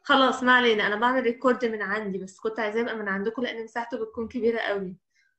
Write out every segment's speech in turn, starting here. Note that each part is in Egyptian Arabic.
خلاص ما علينا انا بعمل ريكورد من عندي بس كنت عايزاه يبقى من عندكم لان مساحته بتكون كبيره قوي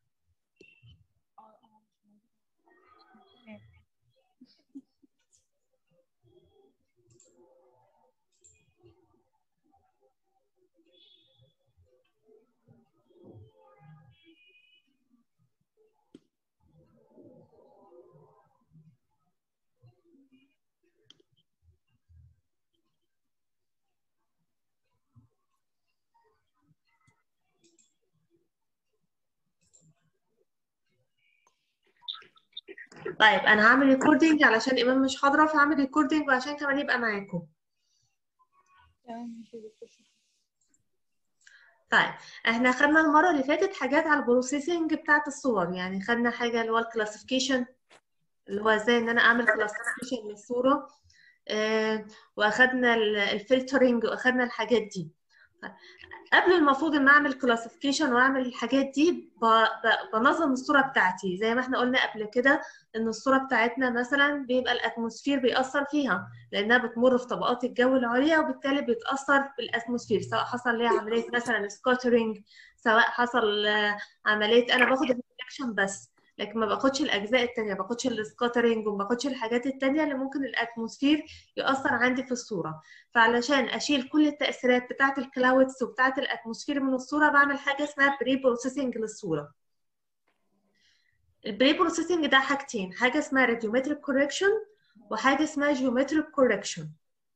طيب انا هعمل ريكوردنج علشان ايمان مش حاضره فهعمل ريكوردنج وعشان كمان يبقى معاكم تمام ماشي يا دكتور شكرا طيب احنا خدنا المره اللي فاتت حاجات على البروسيسنج بتاعت الصور يعني خدنا حاجه اللي هو الكلاسيفيكيشن اللي هو ازاي ان انا اعمل كلاسيفيكيشن للصوره آه واخدنا الفلترنج واخدنا الحاجات دي طيب، قبل المفروض ان اعمل كلاسيفيكيشن واعمل الحاجات دي ب- ب- بنظم الصوره بتاعتي زي ما احنا قلنا قبل كده ان الصوره بتاعتنا مثلا بيبقى الاتموسفير بيأثر فيها لانها بتمر في طبقات الجو العليا وبالتالي بيتأثر بالاتموسفير سواء حصل ليها عمليه مثلا سكاترينج سواء حصل آه، عمليه انا باخد الريفلكشن بس لكن ما باخدش الاجزاء التانية ما باخدش السكاترينج وما باخدش الحاجات التانية اللي ممكن الاتموسفير يأثر عندي في الصوره فعلشان اشيل كل التأثيرات بتاعه الكلاودز وبتاعه الاتموسفير من الصوره بعمل حاجه اسمها بري بروسيسنج للصوره البري بروسيسنج ده حاجتين حاجه اسمها راديومتريك كوركشن وحاجه اسمها جيومتريك كوركشن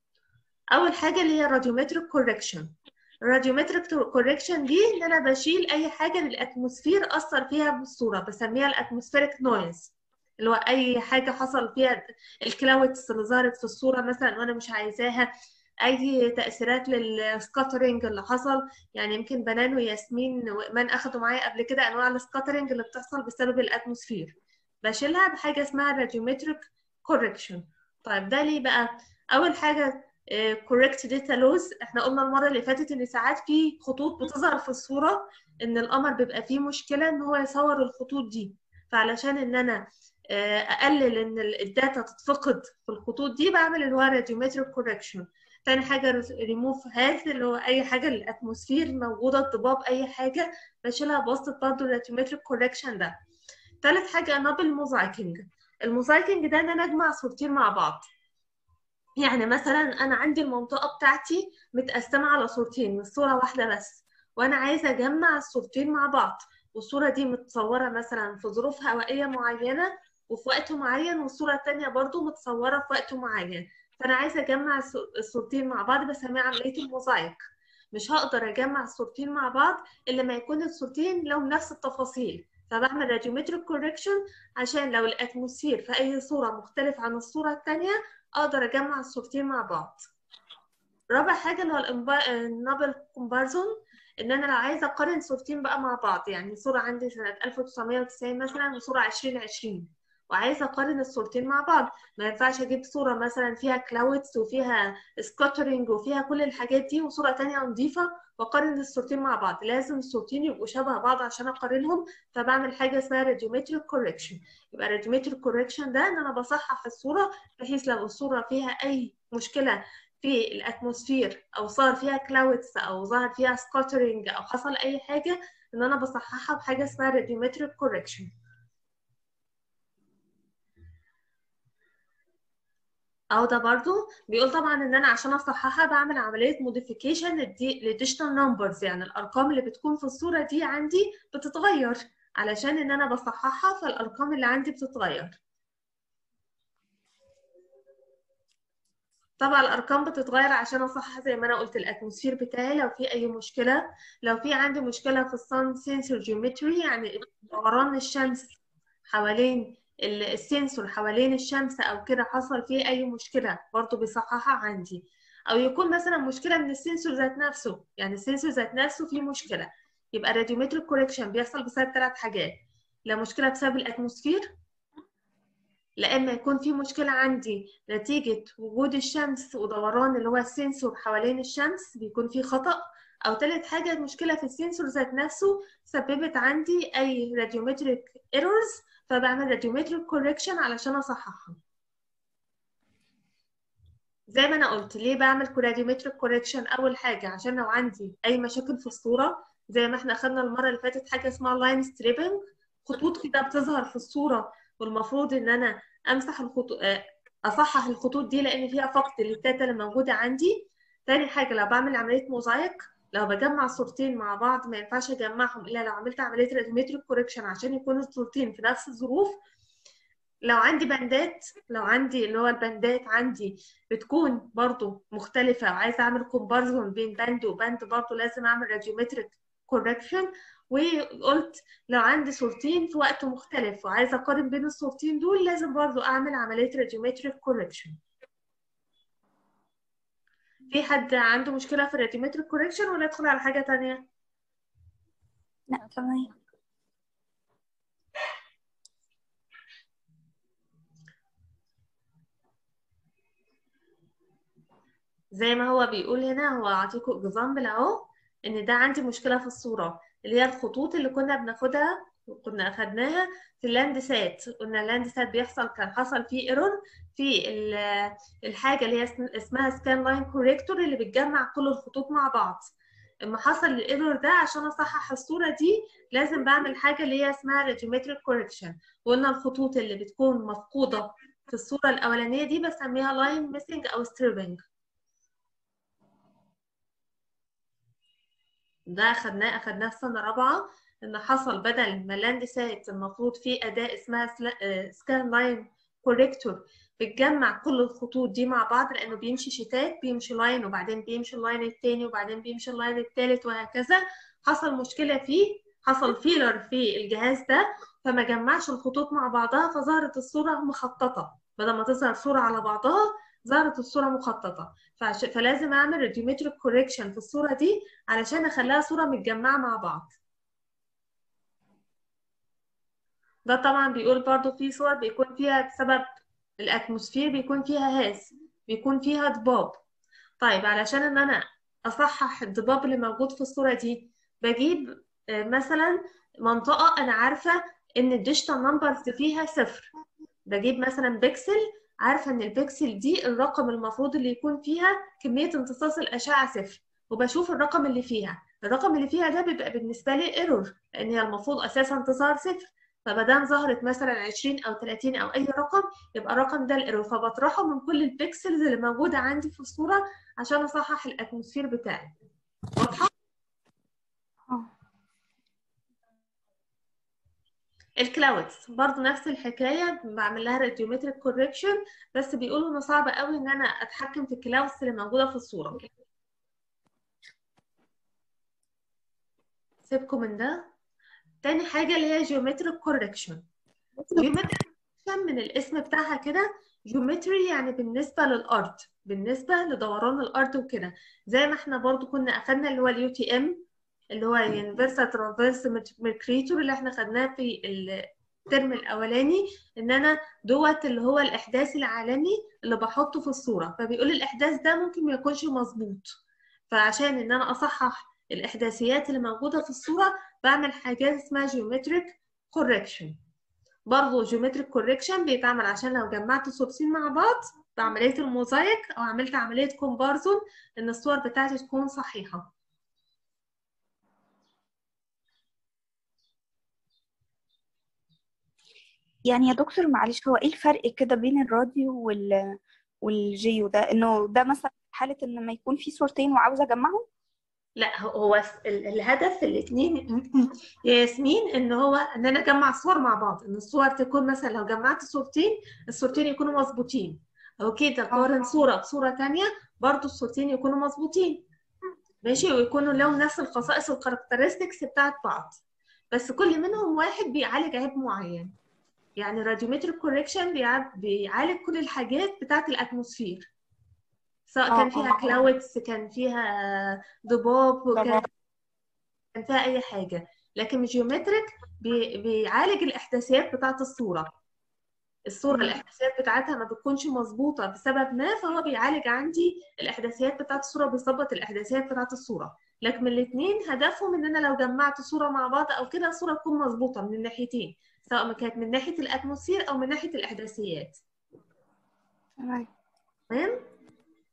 اول حاجه اللي هي راديومتريك كوركشن الراديومتريك كوركشن دي ان انا بشيل اي حاجه للاتموسفير اثر فيها بالصوره بسميها الاتموسفيريك نويز اللي هو اي حاجه حصل فيها الكلاودز اللي ظهرت في الصوره مثلا وانا مش عايزاها اي تاثيرات للسكاترينج اللي حصل يعني يمكن بنان وياسمين وايمان اخدوا معايا قبل كده انواع السكاترينج اللي بتحصل بسبب الاتموسفير بشيلها بحاجه اسمها راديومتريك كوركشن طيب ده ليه بقى اول حاجه كوريكت داتا لوز احنا قلنا المره اللي فاتت ان ساعات في خطوط بتظهر في الصوره ان القمر بيبقى فيه مشكله ان هو يصور الخطوط دي فعلشان ان انا آه، اقلل ان ال- الداتا تتفقد في الخطوط دي بعمل اللي هو راديومتريك كوركشن تاني حاجه ريموف هاز اللي هو اي حاجه للاتموسفير موجوده ضباب اي حاجه بشيلها بواسطه برضه الراديومتريك كوركشن ده تالت حاجه انابل موزايكنج الموزايكنج ده ان انا اجمع صورتين مع بعض يعني مثلا انا عندي المنطقه بتاعتي متقسمه على صورتين مش صوره واحده بس وانا عايزه اجمع الصورتين مع بعض والصوره دي متصوره مثلا في ظروف هوائيه معينه وفي وقت معين والصوره التانية برضو متصوره في وقت معين فانا عايزه اجمع الصو- الصورتين مع بعض بسميها عمليه الموزايك مش هقدر اجمع الصورتين مع بعض الا ما يكون الصورتين لهم نفس التفاصيل فبعمل راديومتريك كوركشن عشان لو الاتموسفير في اي صوره مختلف عن الصوره التانية اقدر اجمع الصورتين مع بعض رابع حاجه اللي هو النوبل كومبارزون ان انا لو عايزه اقارن صورتين بقى مع بعض يعني صوره عندي سنه 1990 مثلا وصوره 2020 وعايزه اقارن الصورتين مع بعض ما ينفعش اجيب صوره مثلا فيها كلاودز وفيها سكاترينج وفيها كل الحاجات دي وصوره تانية نظيفه واقارن الصورتين مع بعض لازم الصورتين يبقوا شبه بعض عشان اقارنهم فبعمل حاجه اسمها راديومتريك كوركشن يبقى راديومتريك كوركشن ده ان انا بصحح الصوره بحيث لو الصوره فيها اي مشكله في الاتموسفير او صار فيها كلاودز او ظهر فيها سكاترينج او حصل اي حاجه ان انا بصححها بحاجه اسمها راديومتريك كوركشن او ده برضو بيقول طبعا ان انا عشان اصححها بعمل عمليه موديفيكيشن للديجيتال نمبرز يعني الارقام اللي بتكون في الصوره دي عندي بتتغير علشان ان انا بصححها فالارقام اللي عندي بتتغير طبعا الارقام بتتغير عشان اصحح زي ما انا قلت الاتموسفير بتاعي لو في اي مشكله لو في عندي مشكله في الصن سنسور جيومتري يعني دوران الشمس حوالين ال- السنسور حوالين الشمس او كده حصل فيه اي مشكله برضو بيصححها عندي او يكون مثلا مشكله من السنسور ذات نفسه يعني السنسور ذات نفسه فيه مشكله يبقى راديومتريك كوركشن بيحصل بسبب ثلاث حاجات لا مشكله بسبب الاتموسفير لا اما يكون في مشكله عندي نتيجه وجود الشمس ودوران اللي هو السنسور حوالين الشمس بيكون في خطا او ثالث حاجه مشكله في السنسور ذات نفسه سببت عندي اي راديومتريك ايرورز فبعمل راديومتريك كوركشن علشان اصححها زي ما انا قلت ليه بعمل راديومتريك كوريكشن اول حاجه عشان لو عندي اي مشاكل في الصوره زي ما احنا اخدنا المره اللي فاتت حاجه اسمها لاين ستريبنج خطوط كده بتظهر في الصوره والمفروض ان انا امسح الخطوط اصحح الخطوط دي لان فيها فقد للداتا اللي موجوده عندي تاني حاجه لو بعمل عمليه موزايك لو بجمع صورتين مع بعض ما ينفعش اجمعهم الا لو عملت عمليه راديومتريك كوريكشن عشان يكونوا الصورتين في نفس الظروف لو عندي بندات لو عندي اللي هو البندات عندي بتكون برضو مختلفة وعايزة أعمل كومبارزون بين بند وبند برضو لازم أعمل راديومتريك كوركشن وقلت لو عندي صورتين في وقت مختلف وعايزة أقارن بين الصورتين دول لازم برضو أعمل عملية راديومتريك كوركشن في حد عنده مشكلة في الراديومتريك كوركشن ولا أدخل على حاجة تانية؟ لا تمام زي ما هو بيقول هنا هو أعطيكم اكزامبل أهو إن ده عندي مشكلة في الصورة اللي هي الخطوط اللي كنا بناخدها وكنا أخدناها في اللاند سات قلنا اللاند سات بيحصل كان حصل فيه ايرور في الحاجة اللي هي اسمها سكان لاين كوريكتور اللي بتجمع كل الخطوط مع بعض اما حصل الايرور ده عشان اصحح الصوره دي لازم بعمل حاجه اللي هي اسمها راديومتريك كوركشن وقلنا الخطوط اللي بتكون مفقوده في الصوره الاولانيه دي بسميها لاين ميسنج او ستريبنج ده اخدناه اخدناه في سنه رابعه ان حصل بدل ما لاند سات المفروض في اداه اسمها سكان لاين كوريكتور بتجمع كل الخطوط دي مع بعض لانه بيمشي شتات بيمشي لاين وبعدين بيمشي اللاين التاني وبعدين بيمشي اللاين التالت وهكذا حصل مشكله فيه حصل فيلر في الجهاز ده فما جمعش الخطوط مع بعضها فظهرت الصوره مخططه بدل ما تظهر صوره على بعضها ظهرت الصوره مخططه فعش... فلازم اعمل راديومتريك كوريكشن في الصوره دي علشان اخليها صوره متجمعه مع بعض ده طبعا بيقول برضو في صور بيكون فيها بسبب الاتموسفير بيكون فيها هاز بيكون فيها ضباب طيب علشان ان انا اصحح الضباب اللي موجود في الصورة دي بجيب مثلا منطقة انا عارفة ان الديجيتال نمبرز فيها صفر بجيب مثلا بيكسل عارفة ان البيكسل دي الرقم المفروض اللي يكون فيها كمية امتصاص الاشعة صفر وبشوف الرقم اللي فيها الرقم اللي فيها ده بيبقى بالنسبة لي ايرور لان هي المفروض اساسا تظهر صفر فمادام ظهرت مثلا 20 او 30 او اي رقم يبقى الرقم ده الايرور فبطرحه من كل البيكسلز اللي موجوده عندي في الصوره عشان اصحح الاتموسفير بتاعي واضحه الكلاودز برضو نفس الحكايه بعمل لها راديومتريك كوركشن بس بيقولوا انه صعب قوي ان انا اتحكم في الكلاودز اللي موجوده في الصوره سيبكم من ده تاني حاجة اللي هي geometric correction geometric correction من الاسم بتاعها كده geometry يعني بالنسبة للأرض بالنسبة لدوران الأرض وكده زي ما احنا برضو كنا أخدنا اللي هو اليو تي ام اللي هو Universal Traverse Mercator اللي احنا خدناه في الترم الأولاني إن أنا دوت اللي هو الإحداث العالمي اللي بحطه في الصورة فبيقول الإحداث ده ممكن ما يكونش مظبوط فعشان إن أنا أصحح الإحداثيات اللي موجودة في الصورة بعمل حاجات اسمها geometric correction برضه geometric correction بيتعمل عشان لو جمعت صورتين مع بعض بعملية الموزايك أو عملت عملية كومبارزون إن الصور بتاعتي تكون صحيحة يعني يا دكتور معلش هو ايه الفرق كده بين الراديو وال والجيو ده انه ده مثلا حالة ان لما يكون في صورتين وعاوزة اجمعهم لا هو الهدف الاثنين يا ياسمين ان هو ان انا اجمع صور مع بعض ان الصور تكون مثلا لو جمعت صورتين الصورتين يكونوا مظبوطين او كده قارن صوره بصوره ثانيه برضو الصورتين يكونوا مظبوطين ماشي ويكونوا لهم نفس الخصائص والكاركترستكس بتاعت بعض بس كل منهم واحد بيعالج عيب معين يعني راديومتريك كوريكشن بيعالج كل الحاجات بتاعت الاتموسفير سواء كان فيها كلاودز كان فيها ضباب وكان كان فيها اي حاجه لكن جيومتريك بي... بيعالج الاحداثيات بتاعه الصوره الصوره الاحداثيات بتاعتها ما بتكونش مظبوطه بسبب ما فهو بيعالج عندي الاحداثيات بتاعه الصوره بيظبط الاحداثيات بتاعه الصوره لكن الاثنين هدفهم ان انا لو جمعت صوره مع بعض او كده الصوره تكون مظبوطه من الناحيتين سواء ما كانت من ناحيه الاتموسفير او من ناحيه الاحداثيات تمام تمام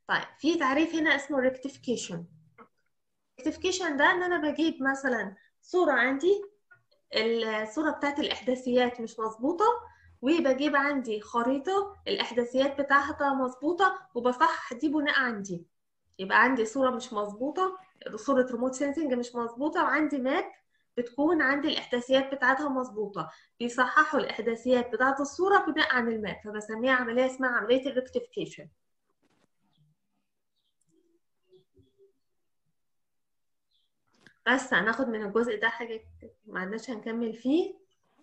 طيب في تعريف هنا اسمه ريكتيفيكيشن ريكتيفيكيشن ده ان انا بجيب مثلا صورة عندي الصورة بتاعت الإحداثيات مش مظبوطة وبجيب عندي خريطة الإحداثيات بتاعتها مظبوطة وبصحح دي بناء عندي يبقى عندي صورة مش مظبوطة صورة ريموت سينسنج مش مظبوطة وعندي ماب بتكون عندي الإحداثيات بتاعتها مظبوطة بيصححوا الإحداثيات بتاعت الصورة بناء عن الماب فبسميها عملية اسمها عملية الريكتيفيكيشن بس هناخد من الجزء ده حاجة ما عندناش هنكمل فيه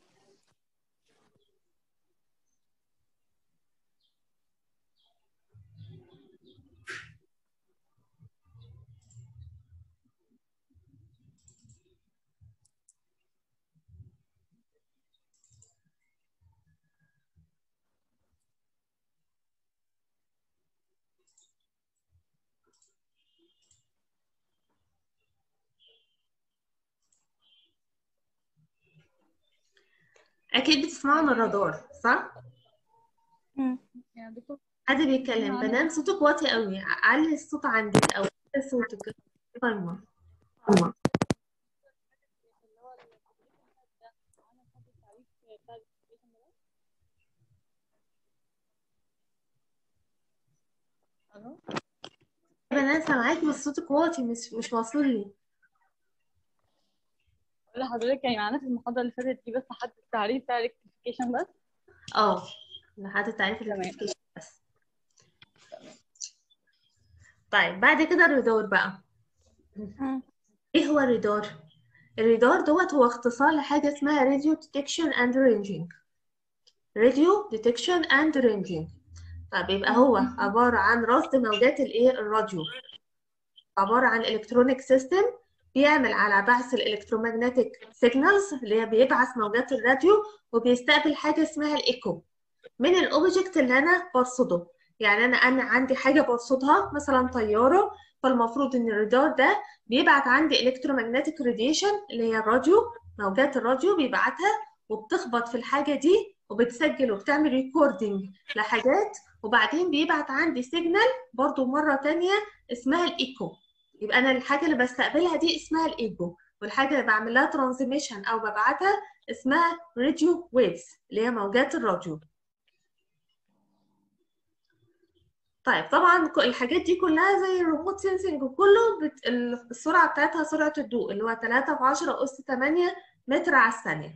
أكيد بتسمعوا عن الرادار صح؟ مم. يعني دكتور حد بيتكلم بنان صوتك واطي قوي علي الصوت عندك أو علي صوتك فاهمة فاهمة الو بنان سامعاك بس صوتك واطي مش مش واصل لي بقول لحضرتك يعني معانا في المحاضرة اللي فاتت دي بس حد التعريف بتاع rectification بس اه لحد تعريف تمام. الريكتيفيكيشن بس طيب بعد كده الرادار بقى مم. ايه هو الرادار الرادار دوت هو اختصار لحاجه اسمها راديو ديتكشن اند رينجينج راديو ديتكشن اند رينجينج طيب يبقى هو عباره عن رصد موجات الايه الراديو عباره عن الكترونيك سيستم بيعمل على بعث الالكترومagnetic سيجنالز اللي هي بيبعث موجات الراديو وبيستقبل حاجه اسمها الايكو من الاوبجكت اللي انا برصده يعني انا انا عندي حاجه برصدها مثلا طياره فالمفروض ان الرادار ده بيبعت عندي الكترومagnetic راديشن اللي هي الراديو موجات الراديو بيبعتها وبتخبط في الحاجه دي وبتسجل وبتعمل ريكوردنج لحاجات وبعدين بيبعت عندي سيجنال برضو مره تانية اسمها الايكو يبقى انا الحاجه اللي بستقبلها دي اسمها الايكو والحاجه اللي بعمل لها ترانزميشن او ببعتها اسمها راديو ويفز اللي هي موجات الراديو طيب طبعا ك- الحاجات دي كلها زي الريموت سينسنج وكله بت... السرعه بتاعتها سرعه الضوء اللي هو 3 في 10 اس 8 متر على الثانيه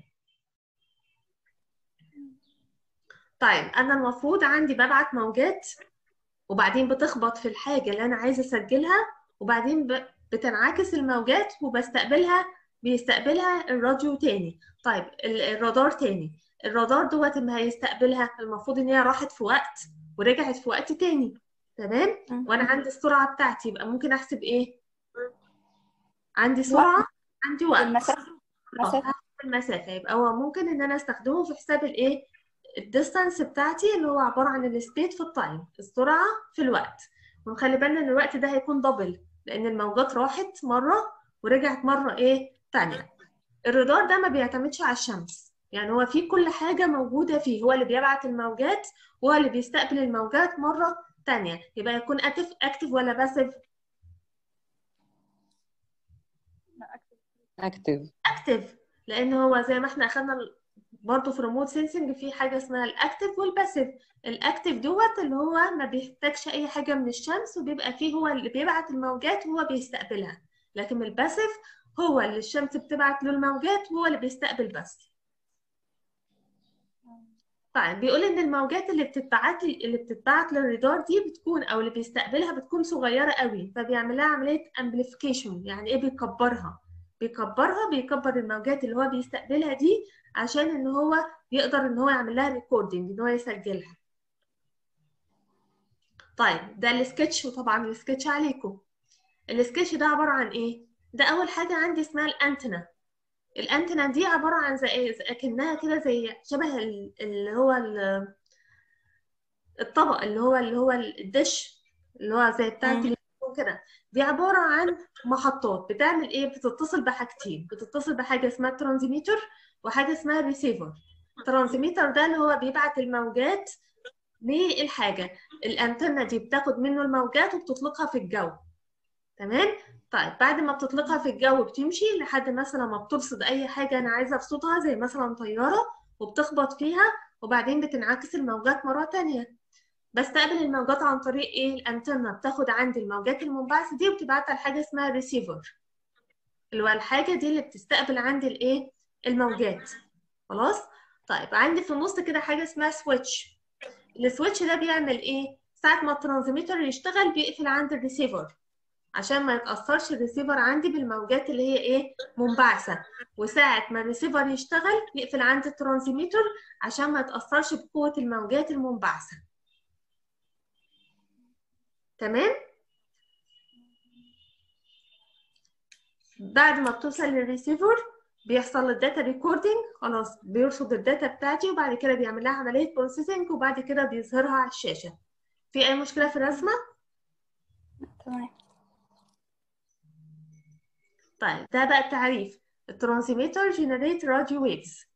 طيب انا المفروض عندي ببعت موجات وبعدين بتخبط في الحاجه اللي انا عايزه اسجلها وبعدين ب... بتنعكس الموجات وبستقبلها بيستقبلها الراديو تاني طيب ال- الرادار تاني الرادار دوت اما هيستقبلها المفروض ان هي راحت في وقت ورجعت في وقت تاني تمام مم. وانا عندي السرعه بتاعتي يبقى ممكن احسب ايه عندي سرعه عندي وقت المسافة اه مسافة هحسب المسافه يبقى هو ممكن ان انا استخدمه في حساب الايه الديستانس بتاعتي اللي هو عباره عن السبيد في التايم السرعه في الوقت ونخلي بالنا ان الوقت ده هيكون دبل لان الموجات راحت مره ورجعت مره ايه تانية الرادار ده ما بيعتمدش على الشمس يعني هو فيه كل حاجة موجودة فيه هو اللي بيبعت الموجات وهو اللي بيستقبل الموجات مرة تانية يبقى يكون اكتف اكتف ولا باسيف اكتف اكتف لان هو زي ما احنا اخدنا ال- برضه في ريموت سينسنج في حاجه اسمها الاكتف والباسيف الاكتف دوت اللي هو ما بيحتاجش اي حاجه من الشمس وبيبقى فيه هو اللي بيبعت الموجات وهو بيستقبلها لكن الباسيف هو اللي الشمس بتبعت له الموجات وهو اللي بيستقبل بس طيب بيقول ان الموجات اللي بتتبعت اللي بتتبعت للرادار دي بتكون او اللي بيستقبلها بتكون صغيره قوي فبيعمل لها عمليه امبليفيكيشن يعني ايه بيكبرها بيكبرها بيكبر الموجات اللي هو بيستقبلها دي عشان ان هو يقدر ان هو يعمل لها ريكوردنج ان هو يسجلها طيب ده السكتش وطبعا السكتش عليكم السكتش ده عباره عن ايه ده اول حاجه عندي اسمها الانتنا الانتنا دي عباره عن زي زي- اكنها كده زي شبه ال- اللي هو ال- الطبق اللي هو اللي هو الدش اللي هو زي بتاع مم. التلفزيون كده دي عباره عن محطات بتعمل ايه بتتصل بحاجتين بتتصل بحاجه اسمها ترانزميتر وحاجه اسمها ريسيفر الترانزميتر ده اللي هو بيبعت الموجات ليه الحاجة الأنتنة دي بتاخد منه الموجات وبتطلقها في الجو تمام طيب بعد ما بتطلقها في الجو بتمشي لحد مثلا ما بترصد أي حاجة أنا عايزة أرصدها زي مثلا طيارة وبتخبط فيها وبعدين بتنعكس الموجات مرة تانية بستقبل الموجات عن طريق ايه الانتنه بتاخد عندي الموجات المنبعثه دي وبتبعتها لحاجه اسمها ريسيفر اللي هو الحاجه دي اللي بتستقبل عندي الايه الموجات خلاص طيب عندي في النص كده حاجه اسمها سويتش السويتش ده بيعمل ايه ساعه ما الترانسميتر يشتغل بيقفل عند الريسيفر عشان ما يتاثرش الريسيفر عندي بالموجات اللي هي ايه منبعثه وساعه ما الريسيفر يشتغل يقفل عند الترانسميتر عشان ما يتاثرش بقوه الموجات المنبعثه تمام بعد ما بتوصل للريسيفر بيحصل الداتا ريكوردنج خلاص بيرصد الداتا بتاعتي وبعد كده بيعمل لها عمليه بروسيسنج وبعد كده بيظهرها على الشاشه في اي مشكله في الرسمه تمام طيب ده بقى التعريف الترانسميتر جنريت راديو ويفز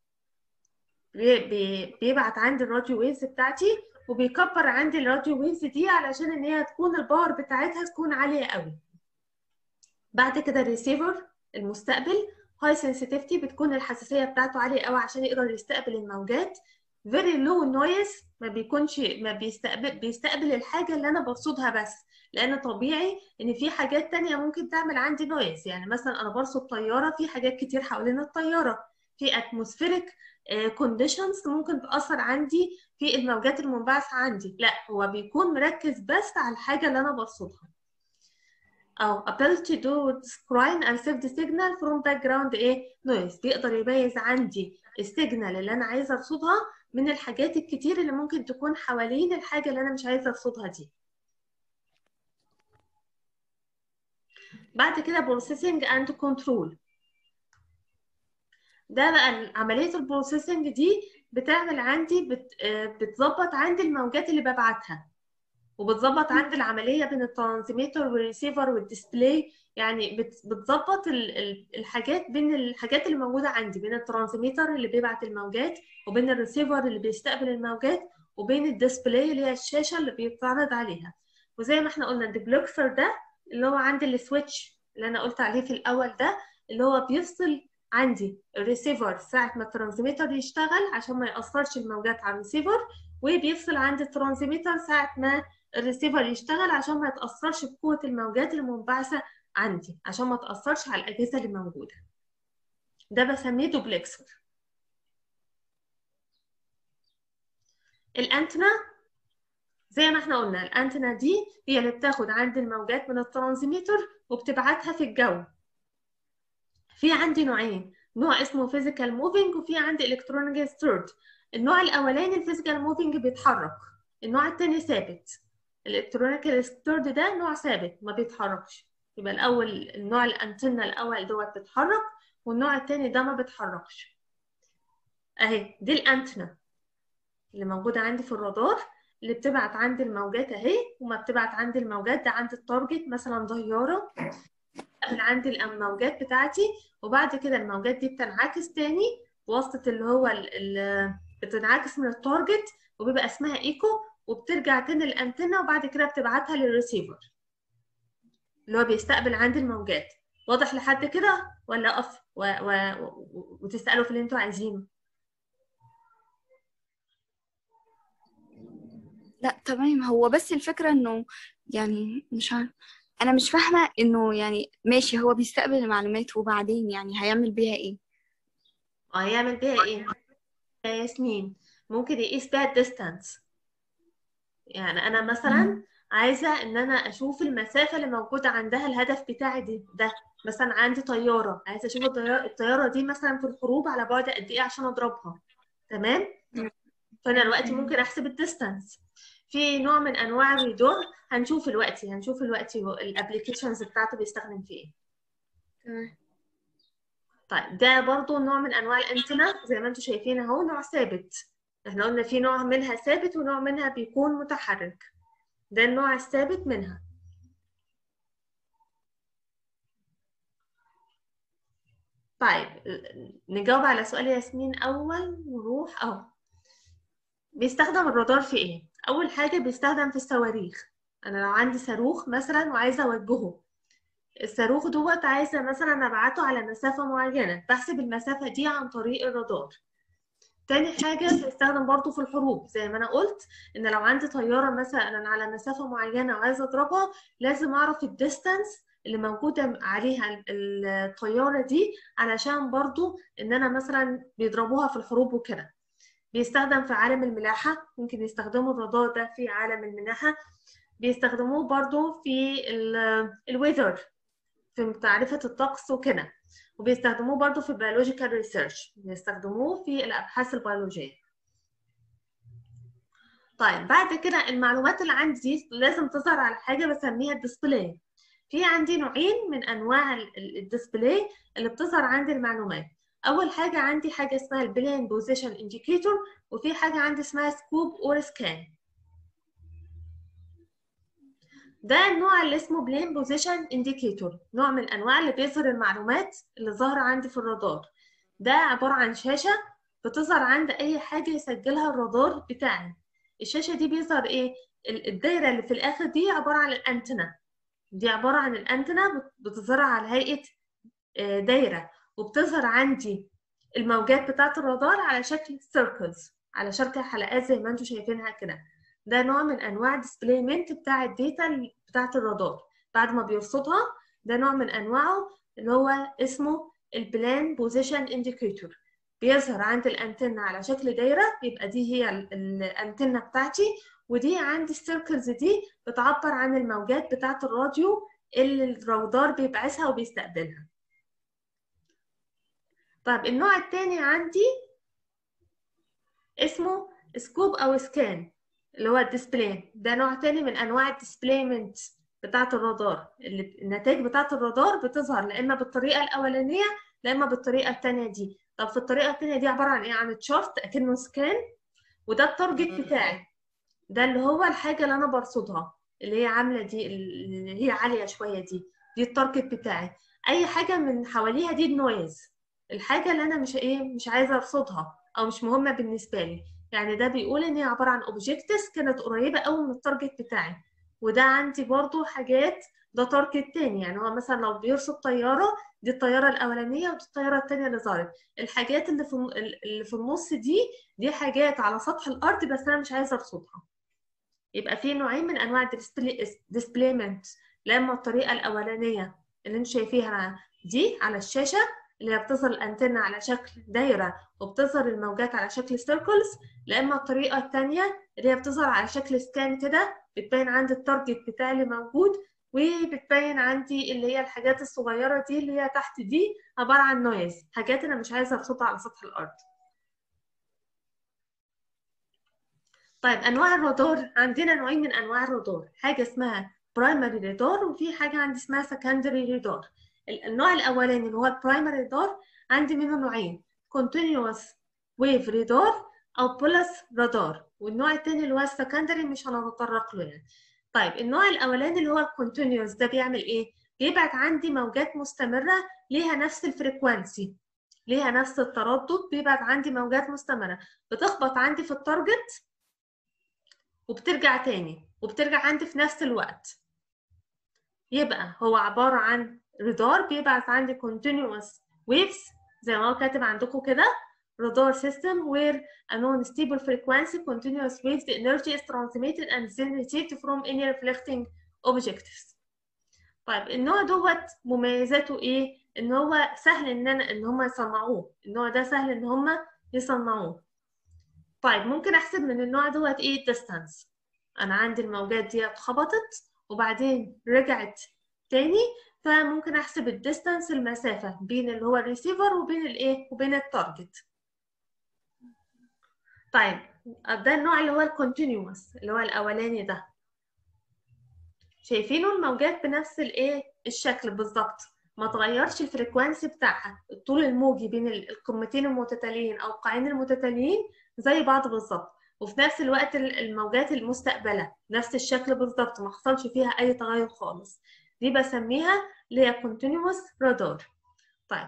بيبعت عندي الراديو ويفز بتاعتي وبيكبر عندي الراديو ويفز دي علشان ان هي تكون الباور بتاعتها تكون عاليه قوي بعد كده الريسيفر المستقبل هاي سنسيتيفيتي بتكون الحساسيه بتاعته عاليه قوي عشان يقدر يستقبل الموجات فيري لو نويز ما بيكونش ما بيستقبل بيستقبل الحاجه اللي انا برصدها بس لان طبيعي ان في حاجات تانية ممكن تعمل عندي نويز يعني مثلا انا برصد طياره في حاجات كتير حوالين الطياره في اتموسفيريك كونديشنز ممكن تاثر عندي في الموجات المنبعثه عندي لا هو بيكون مركز بس على الحاجه اللي انا برصدها او ability to screen and save the signal from background ايه noise بيقدر يميز عندي السيجنال اللي انا عايزه ارصدها من الحاجات الكتير اللي ممكن تكون حوالين الحاجه اللي انا مش عايزه ارصدها دي بعد كده processing and control ده بقى عملية البروسيسنج دي بتعمل عندي بت... بتظبط عندي الموجات اللي ببعتها وبتظبط عندي العملية بين الترانسميتر والريسيفر والديسبلاي يعني بت... بتظبط ال... الحاجات بين الحاجات اللي موجودة عندي بين الترانسميتر اللي بيبعت الموجات وبين الريسيفر اللي بيستقبل الموجات وبين الديسبلاي اللي هي الشاشة اللي بيتعرض عليها وزي ما احنا قلنا الديبلوكسر ده اللي هو عندي السويتش اللي انا قلت عليه في الاول ده اللي هو بيفصل عندي الريسيفر ساعة ما الترانسميتر يشتغل عشان ما يأثرش الموجات على الريسيفر وبيفصل عند الترانسميتر ساعة ما الريسيفر يشتغل عشان ما يتأثرش بقوة الموجات المنبعثة عندي عشان ما تأثرش على الأجهزة اللي موجودة ده بسميه دوبلكسر الأنتنا زي ما احنا قلنا الأنتنا دي هي اللي بتاخد عندي الموجات من الترانسميتر وبتبعتها في الجو في عندي نوعين نوع اسمه فيزيكال موفينج وفي عندي الكترونيك ستيرد النوع الاولاني الفيزيكال موفينج بيتحرك النوع الثاني ثابت الالكترونيك ستيرد ده نوع ثابت ما بيتحركش يبقى الاول النوع الانتنه الاول دوت بيتحرك والنوع الثاني ده ما بيتحركش اهي دي الانتنه اللي موجوده عندي في الرادار اللي بتبعت عندي الموجات اهي وما بتبعت عندي الموجات ده عند التارجت مثلا طياره من عندي الموجات بتاعتي وبعد كده الموجات دي بتنعكس تاني بواسطة اللي هو اللي بتنعكس من التارجت وبيبقى اسمها ايكو وبترجع تاني الانتنة وبعد كده بتبعتها للريسيفر اللي هو بيستقبل عندي الموجات واضح لحد كده ولا اقف و... و... و... وتسألوا في اللي انتوا عايزينه لا تمام هو بس الفكرة انه يعني مش عارف انا مش فاهمة انه يعني ماشي هو بيستقبل المعلومات وبعدين يعني هيعمل بيها ايه اه يعمل بيها ايه يا ياسمين ممكن يقيس بيها الديستانس يعني انا مثلا عايزه ان انا اشوف المسافه اللي موجوده عندها الهدف بتاعي دي ده مثلا عندي طياره عايزه اشوف الطياره الطياره دي مثلا في الحروب على بعد قد ايه عشان اضربها تمام فانا دلوقتي ممكن احسب الديستانس في نوع من انواع الريدور هنشوف دلوقتي هنشوف دلوقتي الابلكيشنز بتاعته بيستخدم في ايه تمام طيب ده برضو نوع من انواع الانتنا زي ما انتم شايفين اهو نوع ثابت احنا قلنا في نوع منها ثابت ونوع منها بيكون متحرك ده النوع الثابت منها طيب نجاوب على سؤال ياسمين اول نروح اهو بيستخدم الرادار في ايه اول حاجه بيستخدم في الصواريخ انا لو عندي صاروخ مثلا وعايزه اوجهه الصاروخ دوت عايزه مثلا ابعته على مسافه معينه بحسب المسافه دي عن طريق الرادار تاني حاجة بيستخدم برضو في الحروب زي ما أنا قلت إن لو عندي طيارة مثلا على مسافة معينة وعايزة أضربها لازم أعرف الديستانس اللي موجودة عليها ال- الطيارة دي علشان برضو إن أنا مثلا بيضربوها في الحروب وكده بيستخدم في عالم الملاحة ممكن يستخدموا الرادار ده في عالم الملاحة بيستخدموه برضو في الويذر في معرفة الطقس وكده وبيستخدموه برضو في البيولوجيكال ريسيرش بيستخدموه في الأبحاث البيولوجية طيب بعد كده المعلومات اللي عندي دي لازم تظهر على حاجة بسميها الديسبلاي في عندي نوعين من أنواع الديسبلاي اللي بتظهر عندي المعلومات أول حاجة عندي حاجة اسمها البلين بوزيشن انديكيتور وفي حاجة عندي اسمها سكوب أور سكان ده النوع اللي اسمه بلين بوزيشن انديكيتور نوع من انواع اللي بيظهر المعلومات اللي ظاهره عندي في الرادار ده عباره عن شاشه بتظهر عند اي حاجه يسجلها الرادار بتاعي الشاشه دي بيظهر ايه ال- الدايره اللي في الاخر دي عباره عن الانتنه دي عباره عن الانتنه بت- بتظهر على هيئه آه، دايره وبتظهر عندي الموجات بتاعه الرادار على شكل سيركلز على شكل حلقات زي ما انتم شايفينها كده ده نوع من انواع الديسبلايمنت بتاع الداتا بتاعه الرادار بعد ما بيرصدها ده نوع من انواعه اللي هو اسمه البلان بوزيشن انديكيتور بيظهر عند الانتنة على شكل دايرة يبقى دي هي ال- الانتنة بتاعتي ودي عندي السيركلز دي بتعبر عن الموجات بتاعة الراديو اللي الرادار بيبعثها وبيستقبلها طيب النوع التاني عندي اسمه سكوب او سكان اللي هو الديسبلاي ده نوع تاني من انواع الديسبلايمنت بتاعه الرادار اللي النتائج بتاعه الرادار بتظهر لا اما بالطريقه الاولانيه لا اما بالطريقه التانيه دي طب في الطريقه التانيه دي عباره عن ايه عن تشارت اكنه سكان وده التارجت بتاعي ده اللي هو الحاجه اللي انا برصدها اللي هي عامله دي اللي هي عاليه شويه دي دي التارجت بتاعي اي حاجه من حواليها دي النويز الحاجه اللي انا مش ايه مش عايزه ارصدها او مش مهمه بالنسبه لي يعني ده بيقول ان هي عباره عن اوبجكتس كانت قريبه قوي من التارجت بتاعي وده عندي برضو حاجات ده تارجت تاني يعني هو مثلا لو بيرصد طياره دي الطياره الاولانيه ودي الطياره التانيه اللي ظهرت الحاجات اللي في اللي في النص دي دي حاجات على سطح الارض بس انا مش عايزه ارصدها يبقى في نوعين من انواع الديسبلايمنت لا اما الطريقه الاولانيه اللي انتم شايفيها دي على الشاشه اللي هي بتظهر الانتنة على شكل دايرة وبتظهر الموجات على شكل سيركلز لا اما الطريقة التانية اللي هي بتظهر على شكل سكان كده بتبين عندي التارجت بتاعي اللي موجود وبتبين عندي اللي هي الحاجات الصغيرة دي اللي هي تحت دي عبارة عن نويز حاجات انا مش عايزة ارصدها على سطح الارض طيب انواع الرادار عندنا نوعين من انواع الرادار حاجة اسمها برايمري رادار وفي حاجة عندي اسمها سكندري رادار النوع الاولاني اللي هو البرايمري رادار عندي منه نوعين continuous wave رادار او بولس رادار والنوع الثاني اللي هو السكندري مش هنتطرق له يعني طيب النوع الاولاني اللي هو الكونتينيوس ده بيعمل ايه بيبعت عندي موجات مستمره ليها نفس الفريكوانسي ليها نفس التردد بيبعت عندي موجات مستمره بتخبط عندي في التارجت وبترجع تاني وبترجع عندي في نفس الوقت يبقى هو عباره عن رادار بيبعت عندي continuous waves زي ما هو كاتب عندكم كده radar system where a non-stable frequency continuous waves the energy is transmitted and then received from any reflecting objects. طيب النوع دوت مميزاته ايه؟ ان هو سهل ان انا ان هم يصنعوه، النوع ده سهل ان هم يصنعوه. طيب ممكن احسب من النوع دوت ايه distance. انا عندي الموجات دي اتخبطت وبعدين رجعت تاني فممكن احسب الديستانس المسافه بين اللي هو الريسيفر وبين الايه وبين التارجت طيب ده النوع اللي هو الكونتينيوس اللي هو الاولاني ده شايفينه الموجات بنفس الايه الشكل بالظبط ما تغيرش الفريكوانسي بتاعها الطول الموجي بين القمتين المتتاليين او القاعين المتتاليين زي بعض بالظبط وفي نفس الوقت الموجات المستقبله نفس الشكل بالظبط ما حصلش فيها اي تغير خالص دي بسميها اللي هي continuous radar طيب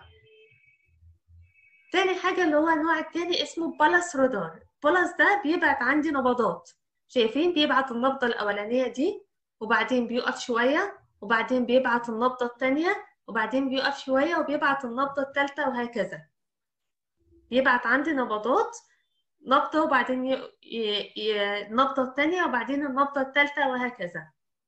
تاني حاجة اللي هو النوع التاني اسمه بلس رادار بلس ده بيبعت عندي نبضات شايفين بيبعت النبضة الأولانية دي وبعدين بيقف شوية وبعدين بيبعت النبضة التانية وبعدين بيقف شوية وبيبعت النبضة التالتة وهكذا بيبعت عندي نبضات نبضة وبعدين ي... ي... ي... النبضة التانية وبعدين النبضة التالتة وهكذا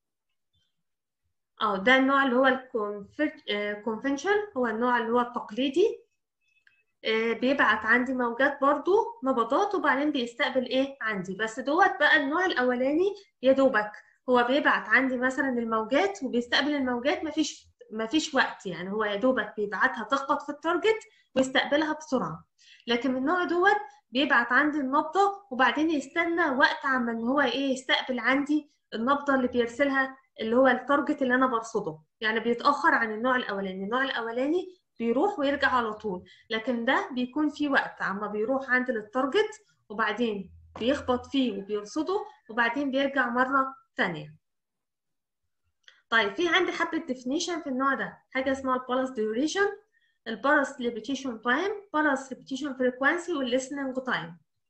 اه ده النوع اللي هو الكونفنشن هو النوع اللي هو التقليدي آه، بيبعت عندي موجات برضو نبضات وبعدين بيستقبل ايه عندي بس دوت بقى النوع الاولاني يا دوبك هو بيبعت عندي مثلا الموجات وبيستقبل الموجات مفيش مفيش وقت يعني هو يا دوبك بيبعتها تخبط في التارجت ويستقبلها بسرعة لكن النوع دوت بيبعت عندي النبضة وبعدين يستنى وقت عما ان هو ايه يستقبل عندي النبضة اللي بيرسلها اللي هو التارجت اللي انا برصده يعني بيتأخر عن النوع الاولاني النوع الاولاني بيروح ويرجع على طول لكن ده بيكون في وقت عما بيروح عند للتارجت وبعدين بيخبط فيه وبيرصده وبعدين بيرجع مرة تانية طيب في عندي حبة definition في النوع ده حاجة اسمها البالس duration البالس repetition time بالس repetition frequency والlistening time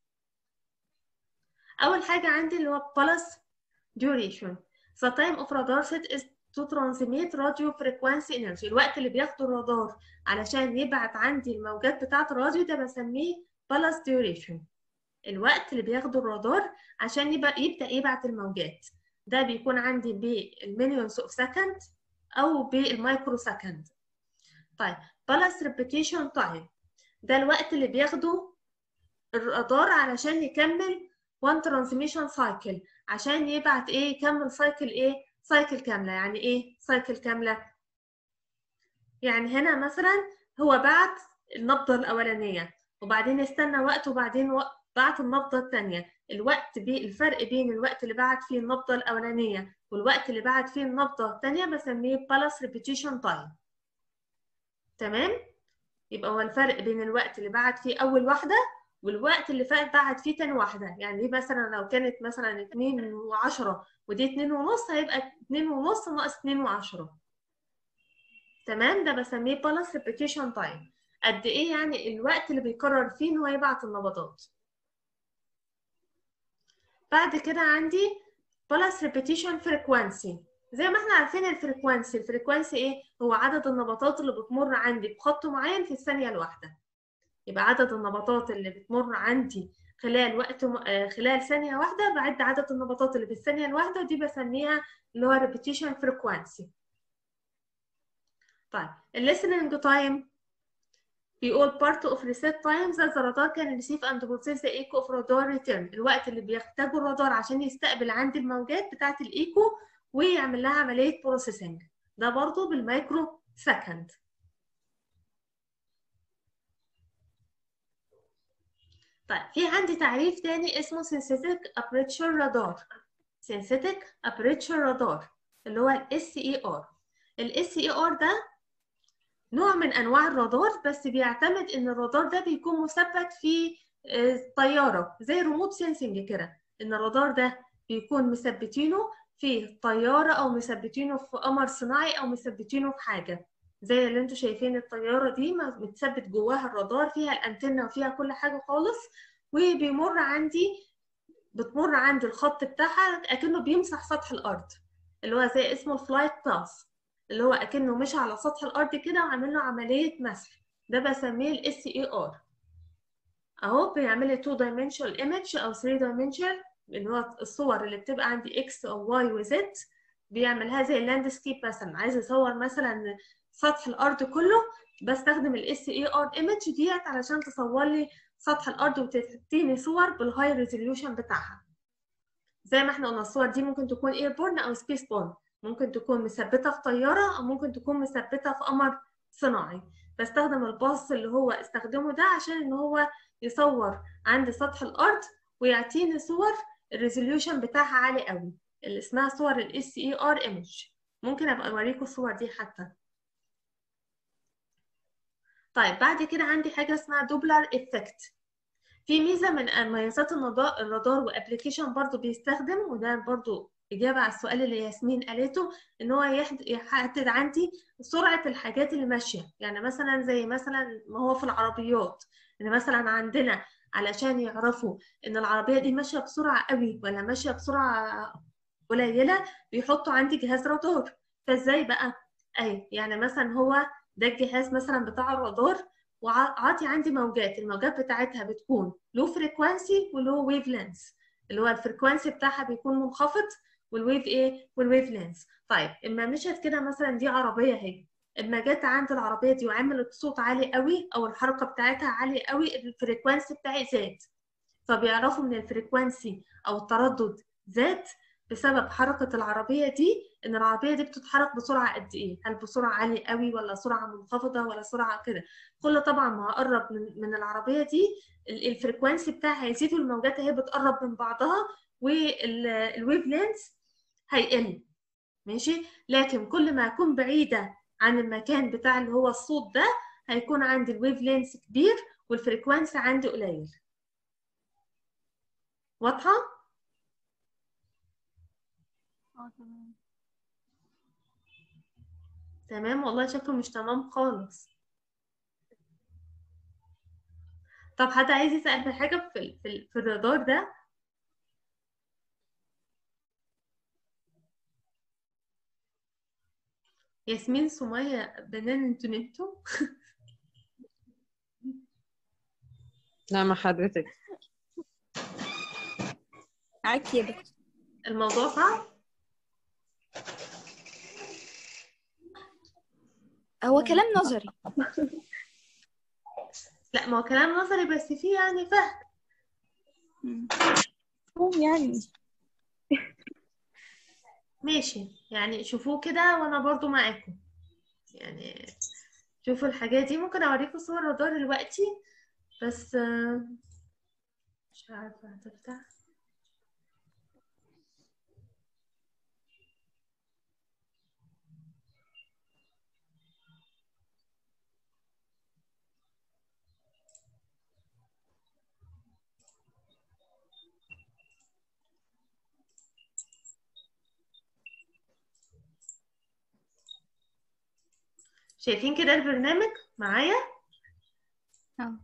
أول حاجة عندي اللي هو بالس duration the time of radar set is to transmit radio frequency energy الوقت اللي بياخده الرادار علشان يبعت عندي الموجات بتاعة الراديو ده بسميه بالس duration الوقت اللي بياخده الرادار عشان يبقى يبدأ يبعت الموجات ده بيكون عندي بالمليونز اوف سكند او بالمايكرو سكند طيب بالس ريبيتيشن تايم ده الوقت اللي بياخده الرادار علشان يكمل وان ترانسميشن سايكل عشان يبعت ايه يكمل سايكل ايه سايكل كامله يعني ايه سايكل كامله يعني هنا مثلا هو بعت النبضه الاولانيه وبعدين استنى وقت وبعدين وقت بعت النبضه الثانيه الوقت بي الفرق بين الوقت اللي بعت فيه النبضة الأولانية والوقت اللي بعت فيه النبضة الثانية بسميه بالس ريبيتيشن تايم تمام يبقى هو الفرق بين الوقت اللي بعت فيه أول واحدة والوقت اللي فات بعت فيه تاني واحدة يعني دي مثلا لو كانت مثلا اتنين وعشرة ودي اتنين ونص هيبقى اتنين ونص ناقص اتنين وعشرة تمام ده بسميه بالس ريبيتيشن تايم قد ايه يعني الوقت اللي بيكرر فيه ان هو يبعت النبضات بعد كده عندي pulse repetition frequency زي ما احنا عارفين الفريكوانسي الفريكوانسي ايه هو عدد النبضات اللي بتمر عندي بخط معين في الثانيه الواحده يبقى عدد النبضات اللي بتمر عندي خلال وقت م... آه خلال ثانيه واحده بعد عدد النبضات اللي في الثانيه الواحده دي بسميها اللي هو repetition frequency طيب listening time بيقول part of reset times that the radar can receive and process the echo of radar return الوقت اللي بيحتاجه الرادار عشان يستقبل عندي الموجات بتاعة الايكو ويعمل لها عملية بروسيسنج ده برضو بالمايكرو سكند طيب في عندي تعريف تاني اسمه synthetic aperture radar synthetic aperture radar اللي هو ال SER ال SER ده نوع من انواع الرادار بس بيعتمد ان الرادار ده بيكون مثبت في طياره زي ريموت سينسنج كده ان الرادار ده بيكون مثبتينه في طياره او مثبتينه في قمر صناعي او مثبتينه في حاجه زي اللي انتوا شايفين الطياره دي متثبت جواها الرادار فيها الانتنه وفيها كل حاجه خالص وبيمر عندي بتمر عندي الخط بتاعها اكنه بيمسح سطح الارض اللي هو زي اسمه الفلايت باس اللي هو اكنه مشي على سطح الارض كده وعامل له عمليه مسح ده بسميه الاس اي ار اهو بيعمل لي 2 dimensional image او 3 dimensional اللي هو الصور اللي بتبقى عندي اكس او واي وزد بيعملها زي اللاندسكيب مثلا عايز اصور مثلا سطح الارض كله بستخدم الاس اي ار ايمج ديت علشان تصور لي سطح الارض وتديني صور بالهاي ريزوليوشن بتاعها زي ما احنا قلنا الصور دي ممكن تكون ايربورن او سبيس بورن ممكن تكون مثبته في طياره او ممكن تكون مثبته في قمر صناعي بستخدم الباص اللي هو استخدمه ده عشان ان هو يصور عند سطح الارض ويعطيني صور الريزوليوشن بتاعها عالي قوي اللي اسمها صور الاس اي ار ايمج ممكن ابقى اوريكم الصور دي حتى طيب بعد كده عندي حاجه اسمها دوبلر افكت في ميزه من مميزات الرادار وابلكيشن برضو بيستخدم وده برضو إجابة على السؤال اللي ياسمين قالته إن هو يحدد عندي سرعة الحاجات اللي ماشية يعني مثلا زي مثلا ما هو في العربيات إن مثلا عندنا علشان يعرفوا ان العربيه دي ماشيه بسرعه قوي ولا ماشيه بسرعه قليله بيحطوا عندي جهاز رادار فازاي بقى اي يعني مثلا هو ده الجهاز مثلا بتاع الرادار وعاطي عندي موجات الموجات بتاعتها بتكون لو فريكوانسي ولو ويف لينث اللي هو الفريكوانسي بتاعها بيكون منخفض والويف ايه والويف لينث طيب اما مشت كده مثلا دي عربيه اهي اما جت عند العربيه دي وعملت صوت عالي قوي او الحركه بتاعتها عالي قوي الفريكوانسي بتاعي زاد فبيعرفوا من الفريكوانسي او التردد زاد بسبب حركة العربية دي إن العربية دي بتتحرك بسرعة قد إيه؟ هل بسرعة عالية قوي ولا سرعة منخفضة ولا سرعة كده؟ كل طبعا ما هقرب من, من العربية دي الفريكوانسي بتاعها هيزيد والموجات اهي بتقرب من بعضها والويف لينث هيقل ماشي؟ لكن كل ما أكون بعيدة عن المكان بتاع اللي هو الصوت ده هيكون عندي الويف لينث كبير والفريكوانسي عندي قليل واضحة؟ اه تمام تمام والله شكله مش تمام خالص طب حد عايز يسأل في حاجة في ال- في, ال- في الرادار ده ياسمين سمية بنان انتوا نمتوا لا مع حضرتك معاكي يا دكتور الموضوع صعب هو كلام نظري لا ما هو كلام نظري بس فيه يعني فهم مم. يعني ماشي يعني شوفوه كده وانا برضو معاكم يعني شوفوا الحاجات دي ممكن اوريكم صور رادار دلوقتي بس آه، مش عارفة هتفتح شايفين كده البرنامج معايا اه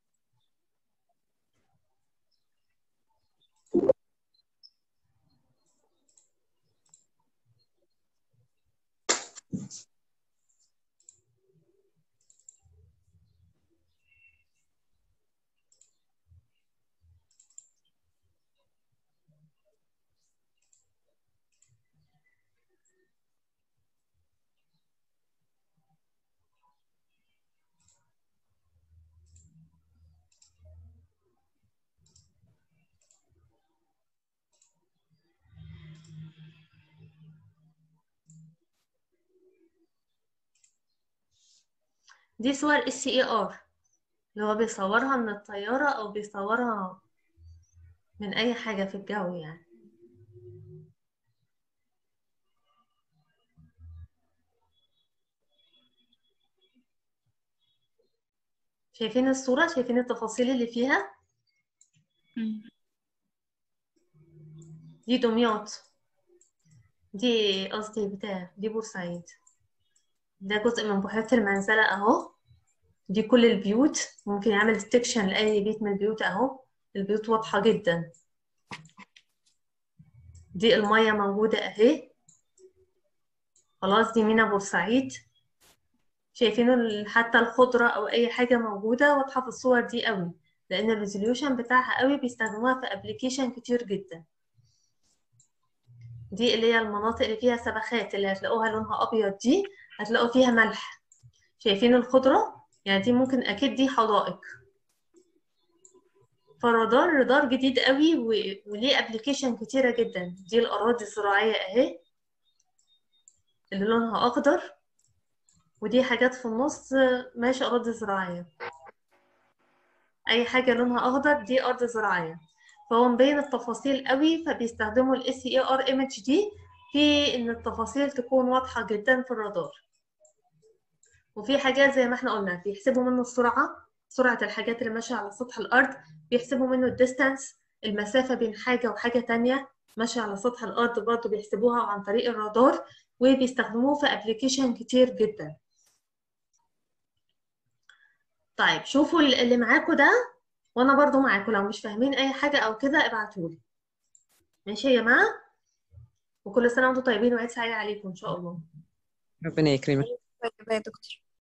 دي صور اس اي ار اللي هو بيصورها من الطيارة او بيصورها من اي حاجة في الجو يعني شايفين الصورة شايفين التفاصيل اللي فيها مم. دي دمياط دي قصدي بتاع دي بورسعيد ده جزء من بحيرة المنزلة اهو دي كل البيوت ممكن يعمل ستيكشن لأي بيت من البيوت اهو البيوت واضحة جدا دي المية موجودة اهي خلاص دي مينا بورسعيد شايفين ال- حتى الخضرة أو أي حاجة موجودة واضحة في الصور دي قوي لأن الريزوليوشن بتاعها قوي بيستخدموها في أبليكيشن كتير جدا دي اللي هي المناطق اللي فيها سبخات اللي هتلاقوها لونها أبيض دي هتلاقوا فيها ملح شايفين الخضرة يعني دي ممكن أكيد دي حدائق فالرادار رادار جديد قوي و- وليه أبليكيشن كتيرة جدا دي الأراضي الزراعية أهي اللي لونها أخضر ودي حاجات في النص ماشي أراضي زراعية أي حاجة لونها أخضر دي أرض زراعية فهو مبين التفاصيل قوي فبيستخدموا ال SER image دي في إن التفاصيل تكون واضحة جدا في الرادار وفي حاجات زي ما احنا قلنا بيحسبوا منه السرعة سرعة الحاجات اللي ماشية على سطح الأرض بيحسبوا منه الديستانس المسافة بين حاجة وحاجة تانية ماشية على سطح الأرض برضه بيحسبوها عن طريق الرادار وبيستخدموه في ابلكيشن كتير جدا طيب شوفوا اللي معاكم ده وانا برضو معاكم لو مش فاهمين اي حاجة او كده ابعتولي ماشي يا جماعة وكل سنة وانتم طيبين وعيد سعيد عليكم ان شاء الله ربنا يكرمك طيب يا دكتور